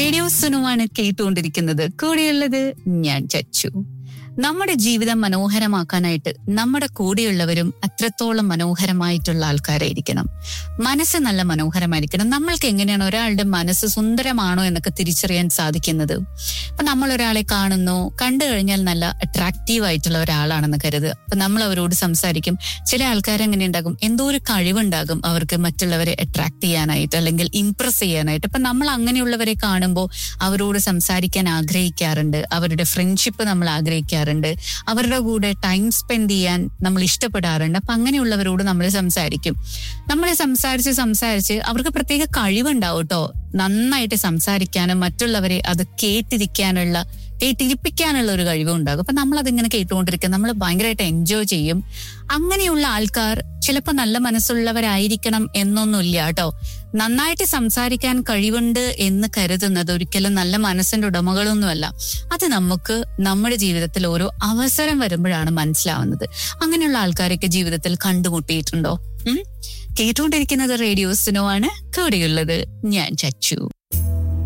radio സുനുമാണ് കേട്ടുകൊണ്ടിരിക്കുന്നത് കൂടെയുള്ളത് ഞാൻ ചച്ചു നമ്മുടെ ജീവിതം മനോഹരമാക്കാനായിട്ട് നമ്മുടെ കൂടെയുള്ളവരും അത്രത്തോളം മനോഹരമായിട്ടുള്ള ആൾക്കാരായിരിക്കണം മനസ്സ് നല്ല മനോഹരമായിരിക്കണം നമ്മൾക്ക് എങ്ങനെയാണ് ഒരാളുടെ മനസ്സ് സുന്ദരമാണോ എന്നൊക്കെ തിരിച്ചറിയാൻ സാധിക്കുന്നത് അപ്പൊ നമ്മൾ ഒരാളെ കാണുന്നു കണ്ടു കഴിഞ്ഞാൽ നല്ല അട്രാക്റ്റീവ് ആയിട്ടുള്ള ഒരാളാണെന്ന് കരുതുക അപ്പൊ നമ്മൾ അവരോട് സംസാരിക്കും ചില ആൾക്കാർ എങ്ങനെ ഉണ്ടാകും എന്തോ ഒരു കഴിവുണ്ടാകും അവർക്ക് മറ്റുള്ളവരെ അട്രാക്ട് ചെയ്യാനായിട്ട് അല്ലെങ്കിൽ ഇംപ്രസ് ചെയ്യാനായിട്ട് അപ്പൊ നമ്മൾ അങ്ങനെയുള്ളവരെ കാണുമ്പോൾ അവരോട് സംസാരിക്കാൻ ആഗ്രഹിക്കാറുണ്ട് അവരുടെ ഫ്രണ്ട്ഷിപ്പ് നമ്മൾ ആഗ്രഹിക്കാറുണ്ട് അവരുടെ കൂടെ ടൈം സ്പെൻഡ് ചെയ്യാൻ നമ്മൾ ഇഷ്ടപ്പെടാറുണ്ട് അപ്പൊ അങ്ങനെയുള്ളവരോട് നമ്മൾ സംസാരിക്കും നമ്മൾ സംസാരിച്ച് സംസാരിച്ച് അവർക്ക് പ്രത്യേക കഴിവുണ്ടാവും കേട്ടോ നന്നായിട്ട് സംസാരിക്കാനും മറ്റുള്ളവരെ അത് കേട്ടിരിക്കാനുള്ള കേട്ടിരിപ്പിക്കാനുള്ള ഒരു കഴിവുണ്ടാകും അപ്പൊ നമ്മൾ അതിങ്ങനെ കേട്ടുകൊണ്ടിരിക്കും നമ്മൾ ഭയങ്കരമായിട്ട് എൻജോയ് ചെയ്യും അങ്ങനെയുള്ള ആൾക്കാർ ചിലപ്പോൾ നല്ല മനസ്സുള്ളവരായിരിക്കണം എന്നൊന്നുമില്ല കേട്ടോ നന്നായിട്ട് സംസാരിക്കാൻ കഴിവുണ്ട് എന്ന് കരുതുന്നത് ഒരിക്കലും നല്ല മനസ്സിന്റെ ഉടമകളൊന്നുമല്ല അത് നമുക്ക് നമ്മുടെ ജീവിതത്തിൽ ഓരോ അവസരം വരുമ്പോഴാണ് മനസ്സിലാവുന്നത് അങ്ങനെയുള്ള ആൾക്കാരൊക്കെ ജീവിതത്തിൽ കണ്ടുമുട്ടിയിട്ടുണ്ടോ ഉം കേട്ടുകൊണ്ടിരിക്കുന്നത് റേഡിയോ സിനോ ആണ് കൂടെയുള്ളത് ഞാൻ ചച്ചു